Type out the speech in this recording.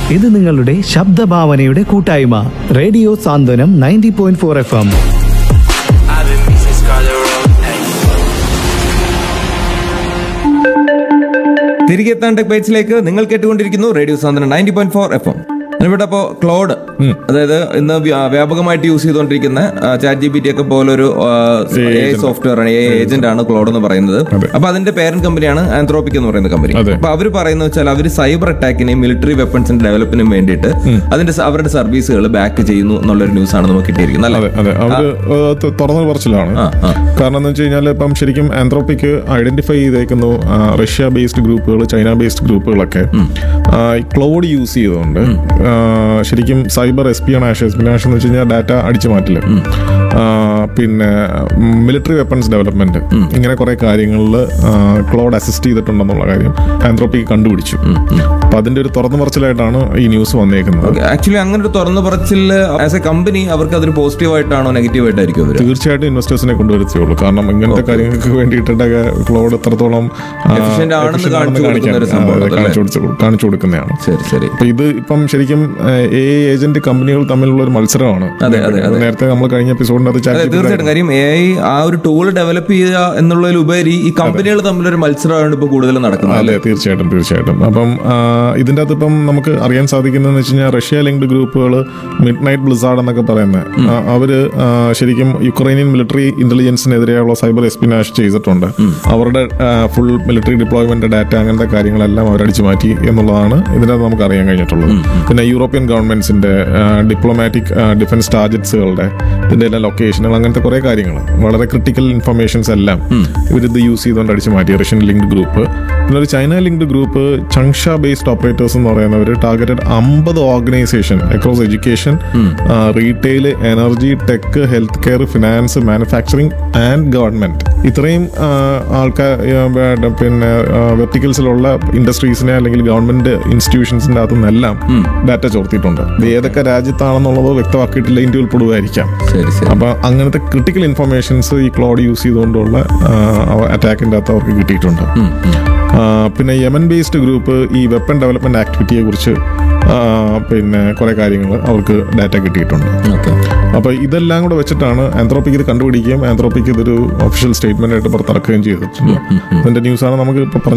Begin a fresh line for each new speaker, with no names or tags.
ഇത് നിങ്ങളുടെ ശബ്ദഭാവനയുടെ കൂട്ടായ്മ radio Santhwanam ninety point four F M
I've been missing Scarlet Road. Hey.
തിരികെ എത്താൻ ടെക് ബൈറ്റ്സിലേക്ക് നിങ്ങൾ കേട്ടുകൊണ്ടിരിക്കുന്നു radio Santhwanam ninety point four F M ഇവിടെ ഇപ്പോൾ ക്ലോഡ് അതായത് ഇന്ന് വ്യാ- വ്യാപകമായിട്ട് യൂസ് ചെയ്തുകൊണ്ടിരിക്കുന്ന ചാറ്റ് ജി ബി ടി ഒക്കെ പോലൊരു എ സോഫ്റ്റ്വെയർ ആണ് എ ഏജന്റ് ആണ് ക്ലോഡ് എന്ന് പറയുന്നത് അപ്പൊ അതിന്റെ പേരന്റ് കമ്പനിയാണ് ആന്ത്രോപിക് എന്ന് പറയുന്ന കമ്പനി
അതെ.
അപ്പൊ അവർ പറയുന്നത് വെച്ചാൽ അവർ സൈബർ അറ്റാക്കിനെയും മിലിറ്ററി വെപ്പൺസിന്റെ ഡെവലപ്പിനും വേണ്ടിയിട്ട് അതിന്റെ സ- അവരുടെ സർവീസുകൾ ബാക്ക് ചെയ്യുന്നു എന്നുള്ളൊരു ന്യൂസ് ആണ് നമുക്ക് കിട്ടിയിരിക്കുന്നത്
അതെ
അല്ലേ
അതെ അവര് ഏഹ്, ത- തുറന്ന പറച്ചിലാണ്
ആ, ആ.
കാരണം എന്ന് വെച്ച് കഴിഞ്ഞാൽ ഇപ്പം ശരിക്കും ആന്ത്രോപ്പിക്ക് ഐഡന്റിഫൈ ചെയ്തേക്കുന്നു ആ, റഷ്യ ബേസ്ഡ് ഗ്രൂപ്പുകൾ ചൈന ബേസ്ഡ് ഗ്രൂപ്പുകളൊക്കെ ആ, ഈ ക്ലൗഡ് യൂസ് ചെയ്തുകൊണ്ട് ആ, ശരിക്കും സൈബർ എസ്പിയണാഷ് എസ്പിയണാഷ് എന്ന് വെച്ച് കഴിഞ്ഞാൽ ഡാറ്റ അടിച്ചു മാറ്റില്ല ആ, പിന്നെ മിലിറ്ററി വെപ്പൺസ് ഡെവലപ്മെന്റ് ഇങ്ങനെ കുറെ കാര്യങ്ങളിൽ ക്ലൗഡ് അസിസ്റ്റ് ചെയ്തിട്ടുണ്ടെന്നുള്ള കാര്യം ആന്ത്രോപ്പിക്ക് കണ്ടുപിടിച്ചു അപ്പൊ അതിന്റെ ഒരു തുറന്നു പറച്ചിലായിട്ടാണ് ഈ ന്യൂസ് വന്നേക്കുന്നത്
ആക്ച്വലി അങ്ങനെ ഒരു തുറന്ന പറച്ചില് ആസ് എ കമ്പനി അവർക്ക് അതൊരു പോസിറ്റീവ് ആയിട്ടാണോ നെഗറ്റീവ് ആയിട്ടായിരിക്കും അവർ
തീർച്ചയായിട്ടും ഇൻവെസ്റ്റേഴ്സിനെ കൊണ്ടുവരുത്തുള്ളൂ കാരണം ഇങ്ങനത്തെ കാര്യങ്ങൾക്ക് വേണ്ടിയിട്ടൊക്കെ ക്ലൗഡ് എത്രത്തോളം ആ,
Efficient ആണെന്ന്
efficient
കാണിച്ചു
ആണെന്ന്
കൊടുക്കുന്ന ഒരു
കാണിക്കാൻ,
സംഭവം
അതെ,
അതല്ലേ?
കാണിച്ചു കൊടുത്ത് കാണിച്ചു കൊടുക്കുന്നതാണ്
ശരി ശരി
അപ്പൊ ഇത് ഇപ്പം ശരിക്കും എ ഏജന്റ് കമ്പനികൾ തമ്മിലുള്ള ഒരു മത്സരമാണ്
അതെ, അതെ, അതെ.
നേരത്തെ നമ്മൾ കഴിഞ്ഞ എപ്പിസോഡിന്റെ അത്
അതെ
ചാറ്റ്
തീർച്ചയായിട്ടും കാര്യം എ ഐ ആ ഒരു ടൂൾ ഡെവലപ്പ് ചെയ്യുക എന്നുള്ളതിലുപരി ഈ കമ്പനികൾ തമ്മിലൊരു മത്സരമാണ് ഇപ്പൊ കൂടുതൽ നടക്കുന്നത്
അതെ തീർച്ചയായിട്ടും തീർച്ചയായിട്ടും അപ്പം ആ, ഇതിന്റെ അകത്ത് ഇപ്പം നമുക്ക് അറിയാൻ സാധിക്കുന്നതെന്ന് വെച്ച് കഴിഞ്ഞാൽ റഷ്യ ലിങ്ക്ഡ് ഗ്രൂപ്പുകൾ മിഡ് നൈറ്റ് ബ്ലിസാർഡ് എന്നൊക്കെ പറയുന്നത് ആ, അവര് ആ, ശരിക്കും യുക്രൈനിയൻ മിലിറ്ററി ഇന്റലിജൻസിനെതിരെയുള്ള സൈബർ എസ്പിനാഷ് ചെയ്തിട്ടുണ്ട് അവരുടെ ഫുൾ മിലിറ്ററി ഡിപ്ലോയ്മെന്റ് ഡാറ്റ അങ്ങനത്തെ കാര്യങ്ങളെല്ലാം അവരടിച്ചു മാറ്റി എന്നുള്ളതാണ് ഇതിനകത്ത് നമുക്ക് അറിയാൻ കഴിഞ്ഞിട്ടുള്ളത് പിന്നെ യൂറോപ്യൻ ഗവൺമെന്റ്സിന്റെ ഡിപ്ലോമാറ്റിക് ഡിഫൻസ് ടാർജറ്റ്സുകളുടെ ഇതിന്റെ എല്ലാം ലൊക്കേഷനുകൾ അങ്ങനത്തെ കുറെ കാര്യങ്ങൾ വളരെ ക്രിട്ടിക്കൽ ഇൻഫർമേഷൻസ് എല്ലാം ഇവരിത് യൂസ് ചെയ്തുകൊണ്ട് അടിച്ചു മാറ്റി റഷ്യൻ ലിങ്ക്ഡ് ഗ്രൂപ്പ് പിന്നെ ഒരു China linked group Changsha based operators എന്ന് പറയുന്നവർ ടാർഗറ്റഡ് അമ്പത് organisation across education retail energy tech health care finance manufacturing and government ഇത്രയും ആൾക്കാർ പിന്നെ വെർട്ടിക്കൽസിലുള്ള ഇൻഡസ്ട്രീസിനെ അല്ലെങ്കിൽ ഗവൺമെന്റ് ഇൻസ്റ്റിറ്റ്യൂഷൻസിന്റെ അകത്തു നിന്നെല്ലാം ഡാറ്റ ചോർത്തിയിട്ടുണ്ട് ഇത് ഏതൊക്കെ രാജ്യത്താണെന്നുള്ളത് വ്യക്തമാക്കിയിട്ടില്ല ഇന്ത്യ ഉൾപ്പെടുമായിരിക്കാം
ശരി ശരി
അപ്പൊ അങ്ങനത്തെ ക്രിട്ടിക്കൽ ഇൻഫർമേഷൻസ് ഈ ക്ലോഡ് യൂസ് ചെയ്തുകൊണ്ടുള്ള അറ്റാക്കിന്റെ അകത്ത് അവർക്ക് കിട്ടിയിട്ടുണ്ട് ആ, പിന്നെ യമൻ ബേസ്ഡ് ഗ്രൂപ്പ് ഈ വെപ്പൺ ഡെവലപ്മെന്റ് ആക്ടിവിറ്റിയെ കുറിച്ച് ആ, പിന്നെ കുറെ കാര്യങ്ങൾ അവർക്ക് ഡാറ്റ കിട്ടിയിട്ടുണ്ട്
ഓക്കെ
അപ്പൊ ഇതെല്ലാം കൂടെ വെച്ചിട്ടാണ് ആന്ത്രോപ്പിക്ക് ഇത് കണ്ടുപിടിക്കുകയും ആന്ത്രോപ്പിക്ക് ഇതൊരു ഒഫീഷ്യൽ സ്റ്റേറ്റ്മെന്റ് ആയിട്ട് പുറത്തിറക്കുകയും ചെയ്തിട്ടുണ്ട് അതിന്റെ ന്യൂസാണ് നമുക്ക് ഇപ്പൊ പറഞ്ഞു